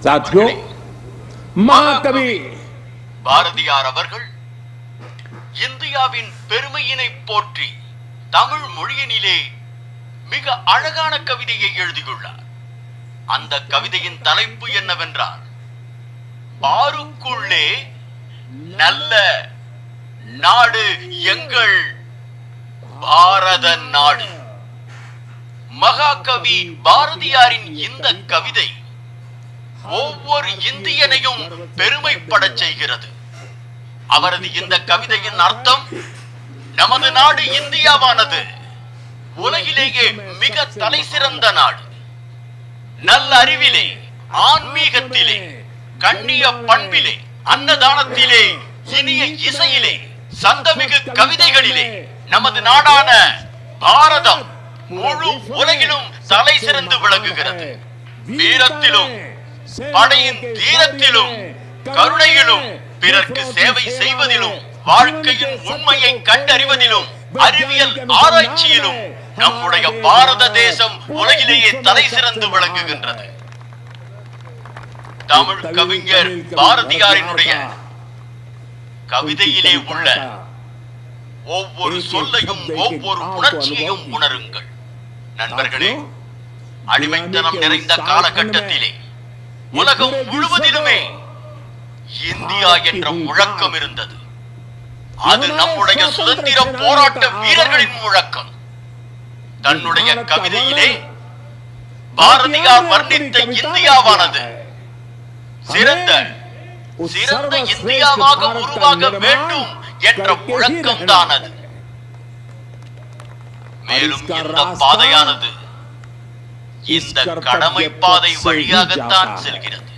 साथियों महाकवि பாரதியார் அவர்கள் இந்தியாவின் பெருமையினை போற்றி தமிழ் மொழியினிலே மிக அழகான கவிதையை எழுதியுள்ளார் அந்த கவிதையின் தலைப்பு என்னவென்றால் பாருக்குள்ளே நல்ல நாடு எங்கள் பாரத நாடு மகாகவி பாரதியாரின் இந்த கவிதை ஒவ்வொரு இந்தியனையும் பெருமைப்படச் செய்கிறது அவரது இந்த கவிதையின் அர்த்தம் நமது நாடு இந்தியாவானது உலகிலேயே மிக தலை சிறந்த நாடு நல்ல அறிவிலே ஆன்மீகத்திலே கண்ணிய பண்பிலே அன்னதானத்திலே இனிய இசையிலே சந்தமிகு கவிதைகளிலே நமது நாடான பாரதம் முழு உலகிலும் தலை சிறந்து விளங்குகிறது வீரத்திலும் படையின் தீரத்திலும் கருணையிலும் பிறர்க்கு சேவை செய்வதிலும் வாழ்க்கையின் உண்மையை கண்டறிவதிலும் அறிவியல் ஆராய்ச்சியிலும் நம்முடைய பாரத தேசம் உலகிலேயே தலை சிறந்து விளங்குகின்றது தமிழ் கவிஞர் பாரதியாரினுடைய கவிதையிலே உள்ள ஒவ்வொரு சொல்லையும் ஒவ்வொரு உணர்ச்சியையும் உணருங்கள் நண்பர்களே அடிமைத்தனம் நிறைந்த காலகட்டத்திலே உலகம் முழுவதிலுமே இந்தியா என்ற முழக்கம் இருந்தது அது நம்முடைய சுதந்திர போராட்ட வீரர்களின் முழக்கம் தன்னுடைய கவிதையிலே பாரதியார் வர்ணித்த இந்தியாவானது சிறந்த சிறந்த இந்தியாவாக உருவாக வேண்டும் என்ற முழக்கம் தான் அது மேலும் இந்த பாதையானது இந்த கடமை பாதை வழியாகத்தான் செல்கிறது